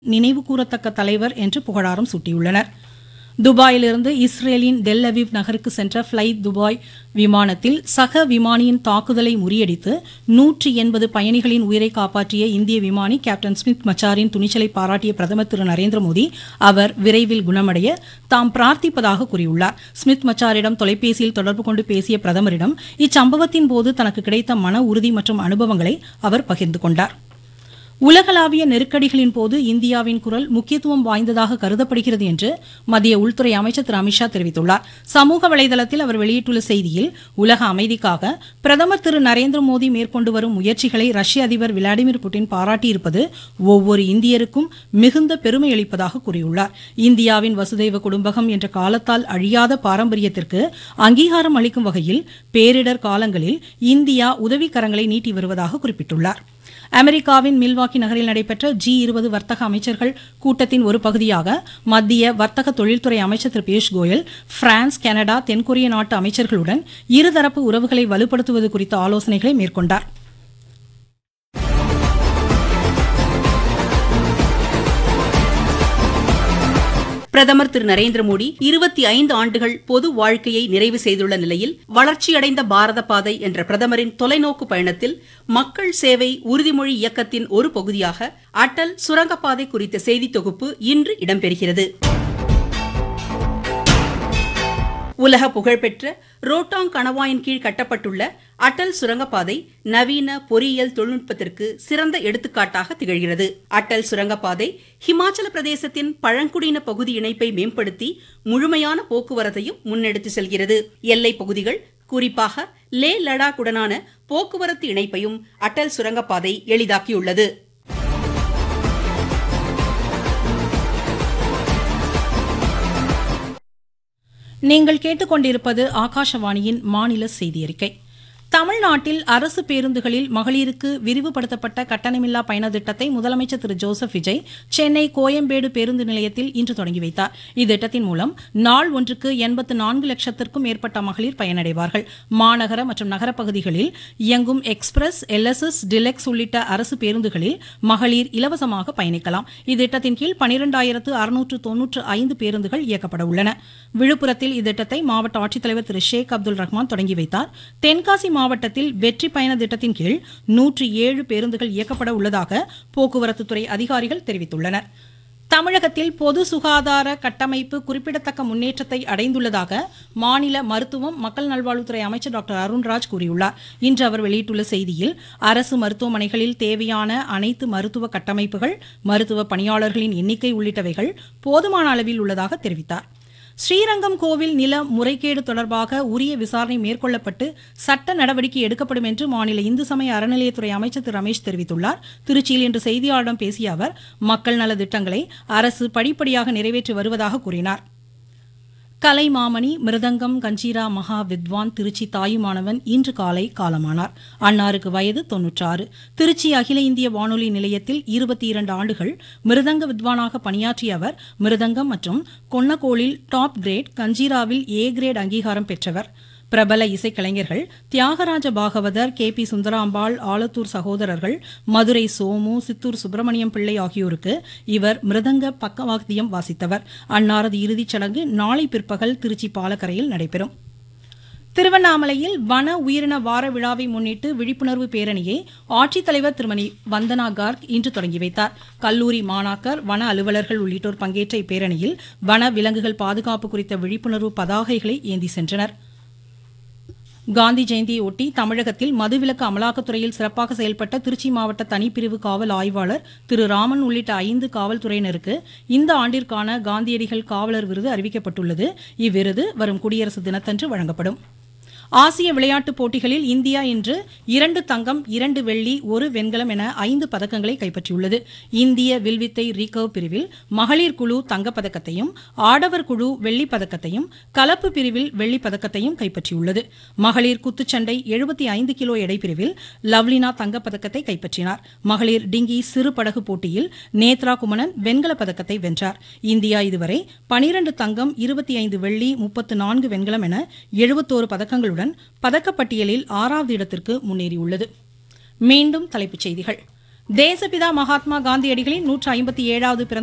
நினைவுகூரத்தக்க தலைவர் என்று புகழாரம் சூட்டியுள்ளனர் துபாயிலிருந்து இஸ்ரேலின் டெல் அவீவ் நகருக்கு சென்ற ஃப்ளை துபாய் விமானத்தில் சக விமானியின் தாக்குதலை முறியடித்து நூற்றி எண்பது பயணிகளின் உயிரை காப்பாற்றிய இந்திய விமானி கேப்டன் ஸ்மித் மச்சாரின் துணிச்சலை பாராட்டிய பிரதமர் திரு நரேந்திர மோடி அவர் விரைவில் குணமடைய தாம் பிரார்த்திப்பதாக கூறியுள்ளார் ஸ்மித் மச்சாரிடம் தொலைபேசியில் தொடர்பு கொண்டு பேசிய பிரதமரிடம் இச்சம்பவத்தின் போது தனக்கு கிடைத்த மன உறுதி மற்றும் அனுபவங்களை அவர் பகிர்ந்து கொண்டார் உலகளாவிய நெருக்கடிகளின் போது இந்தியாவின் குரல் முக்கியத்துவம் வாய்ந்ததாக கருதப்படுகிறது என்று மத்திய உள்துறை அமைச்சர் திரு அமித்ஷா தெரிவித்துள்ளார் சமூக வலைதளத்தில் அவர் வெளியிட்டுள்ள செய்தியில் உலக அமைதிக்காக பிரதமர் திரு நரேந்திர மோடி மேற்கொண்டு வரும் முயற்சிகளை ரஷ்ய அதிபர் விளாடிமிர் புட்டின் பாராட்டியிருப்பது ஒவ்வொரு இந்தியருக்கும் மிகுந்த பெருமை அளிப்பதாக கூறியுள்ளார் இந்தியாவின் வசுதெய்வ குடும்பகம் என்ற காலத்தால் அழியாத பாரம்பரியத்திற்கு அங்கீகாரம் அளிக்கும் வகையில் பேரிடர் காலங்களில் இந்தியா உதவிக்கரங்களை நீட்டி வருவதாக குறிப்பிட்டுள்ளார் அமெரிக்காவின் மில்வாக்கி நகரில் நடைபெற்ற ஜி இருபது வர்த்தக அமைச்சர்கள் கூட்டத்தின் ஒரு பகுதியாக மத்திய வர்த்தக தொழில்துறை அமைச்சர் திரு பியூஷ் கோயல் பிரான்ஸ் கனடா தென்கொரிய நாட்டு அமைச்சர்களுடன் இருதரப்பு உறவுகளை வலுப்படுத்துவது குறித்த ஆலோசனைகளை மேற்கொண்டார் பிரதமர் திரு நரேந்திர மோடி இருபத்தி ஐந்து ஆண்டுகள் பொது வாழ்க்கையை நிறைவு செய்துள்ள நிலையில் வளர்ச்சியடைந்த பாரத பாதை என்ற பிரதமரின் தொலைநோக்கு பயணத்தில் மக்கள் சேவை உறுதிமொழி இயக்கத்தின் ஒரு பகுதியாக அடல் சுரங்கப்பாதை குறித்த செய்தி தொகுப்பு இன்று இடம்பெறுகிறது உலக புகழ்பெற்ற ரோட்டாங் கணவாயின் கீழ் கட்டப்பட்டுள்ள அடல் சுரங்கப்பாதை நவீன பொறியியல் தொழில்நுட்பத்திற்கு சிறந்த எடுத்துக்காட்டாக திகழ்கிறது அடல் சுரங்கப்பாதை ஹிமாச்சல பிரதேசத்தின் பழங்குடியின பகுதி இணைப்பை மேம்படுத்தி முழுமையான போக்குவரத்தையும் முன்னெடுத்து செல்கிறது எல்லை பகுதிகள் குறிப்பாக லே லடாக்குடனான போக்குவரத்து இணைப்பையும் அடல் சுரங்கப்பாதை எளிதாக்கியுள்ளது நீங்கள் கேட்டுக்கொண்டிருப்பது ஆகாஷவாணியின் மாநில செய்தி அறிக்கை தமிழ்நாட்டில் அரசு பேருந்துகளில் மகளிருக்கு விரிவுபடுத்தப்பட்ட கட்டணமில்லா பயண திட்டத்தை முதலமைச்சர் திரு ஜோசப் விஜய் சென்னை கோயம்பேடு பேருந்து நிலையத்தில் இன்று தொடங்கி வைத்தார் இத்திட்டத்தின் மூலம் நாள் ஒன்றுக்கு எண்பத்து நான்கு லட்சத்திற்கும் மேற்பட்ட மகளிர் பயனடைவார்கள் மாநகர மற்றும் நகர பகுதிகளில் இயங்கும் எக்ஸ்பிரஸ் எல்எஸ்எஸ் டிலெக்ஸ் உள்ளிட்ட அரசு பேருந்துகளில் மகளிர் இலவசமாக பயணிக்கலாம் இத்திட்டத்தின் கீழ் பனிரெண்டாயிரத்து அறுநூற்று தொன்னூற்று ஐந்து பேருந்துகள் இயக்கப்பட உள்ளன விழுப்புரத்தில் இத்திட்டத்தை மாவட்ட ஆட்சித்தலைவர் திரு ஷேக் அப்துல் ரஹ்மான் தொடங்கி வைத்தார் தென்காசி மாவட்டத்தில் வெற்றி பயண திட்டத்தின் கீழ் நூற்றி ஏழு பேருந்துகள் இயக்கப்பட உள்ளதாக போக்குவரத்துத்துறை அதிகாரிகள் தெரிவித்துள்ளனர் தமிழகத்தில் பொது சுகாதார கட்டமைப்பு குறிப்பிடத்தக்க முன்னேற்றத்தை அடைந்துள்ளதாக மாநில மருத்துவம் மக்கள் நல்வாழ்வுத்துறை அமைச்சர் டாக்டர் அருண்ராஜ் கூறியுள்ளார் இன்று அவர் வெளியிட்டுள்ள செய்தியில் அரசு மருத்துவமனைகளில் தேவையான அனைத்து மருத்துவ கட்டமைப்புகள் மருத்துவ பணியாளர்களின் எண்ணிக்கை உள்ளிட்டவைகள் போதுமான அளவில் உள்ளதாக தெரிவித்தார் ஸ்ரீரங்கம் கோவில் நில முறைகேடு தொடர்பாக உரிய விசாரணை மேற்கொள்ளப்பட்டு சட்ட நடவடிக்கை எடுக்கப்படும் என்று மாநில இந்து சமய அறநிலையத்துறை அமைச்சர் திரு ரமேஷ் தெரிவித்துள்ளார் திருச்சியில் இன்று செய்தியாளர்களிடம் பேசிய அவர் மக்கள் நல திட்டங்களை அரசு படிப்படியாக நிறைவேற்றி வருவதாக கூறினார் கலைமாமணி மிருதங்கம் கஞ்சீரா மகா வித்வான் திருச்சி தாயுமானவன் இன்று காலை காலமானார் அன்னாருக்கு வயது தொன்னூற்றாறு திருச்சி அகில இந்திய வானொலி நிலையத்தில் இருபத்தி இரண்டு ஆண்டுகள் மிருதங்க வித்வானாக பணியாற்றிய அவர் மிருதங்கம் மற்றும் கொன்னக்கோளில் டாப் கிரேட் கஞ்சீராவில் ஏ கிரேட் அங்கீகாரம் பெற்றவர் பிரபல இசைக்கலைஞர்கள் தியாகராஜ பாகவதர் கே பி சுந்தராம்பாள் ஆலத்தூர் சகோதரர்கள் மதுரை சோமு சித்தூர் சுப்பிரமணியம் பிள்ளை ஆகியோருக்கு இவர் மிருதங்க பக்கவாத்தியம் வாசித்தவர் அன்னாரது இறுதிச் சடங்கு நாளை பிற்பகல் திருச்சி பாலக்கரையில் நடைபெறும் திருவண்ணாமலையில் வன உயிரின வார விழாவை முன்னிட்டு விழிப்புணர்வு பேரணியை ஆட்சித்தலைவர் திருமதி வந்தனா கார்க் இன்று தொடங்கி வைத்தார் கல்லூரி மாணாக்கர் வன அலுவலர்கள் உள்ளிட்டோர் பங்கேற்ற இப்பேரணியில் வன விலங்குகள் பாதுகாப்பு குறித்த விழிப்புணர்வு பதாகைகளை ஏந்தி சென்றனர் காந்தி ஜெயந்தியை ஒட்டி தமிழகத்தில் மதுவிலக்கு அமலாக்கத்துறையில் சிறப்பாக செயல்பட்ட திருச்சி மாவட்ட தனிப்பிரிவு காவல் ஆய்வாளர் திரு ராமன் உள்ளிட்ட ஐந்து காவல்துறையினருக்கு இந்த ஆண்டிற்கான காந்தியடிகள் காவலர் விருது அறிவிக்கப்பட்டுள்ளது இவ்விருது வரும் குடியரசு தினத்தன்று வழங்கப்படும் ஆசிய விளையாட்டுப் போட்டிகளில் இந்தியா இன்று இரண்டு தங்கம் இரண்டு வெள்ளி ஒரு வெண்கலம் என ஐந்து பதக்கங்களை கைப்பற்றியுள்ளது இந்திய வில்வித்தை ரீகர்வ் பிரிவில் மகளிர் குழு தங்கப்பதக்கத்தையும் ஆடவர் குழு வெள்ளிப் பதக்கத்தையும் கலப்பு பிரிவில் வெள்ளிப் பதக்கத்தையும் கைப்பற்றியுள்ளது மகளிர் குத்துச்சண்டை எழுபத்தி ஐந்து கிலோ எடை பிரிவில் லவ்லினா தங்கப்பதக்கத்தை கைப்பற்றினார் மகளிர் டிங்கி சிறு படகு போட்டியில் நேத்ரா குமணன் வெண்கலப் பதக்கத்தை வென்றார் இந்தியா இதுவரை பனிரண்டு தங்கம் இருபத்தி ஐந்து வெள்ளி முப்பத்து நான்கு வெண்கலம் என எழுபத்தோரு பதக்கங்களுடன் பதக்கப்பட்டியலில் ஆறாவது இடத்திற்கு முன்னேறியுள்ளது மீண்டும் தலைப்புச் செய்திகள் தேசப்பிதா மகாத்மா காந்தியடிகளின் நூற்று ஐம்பத்தி ஏழாவது பிறந்த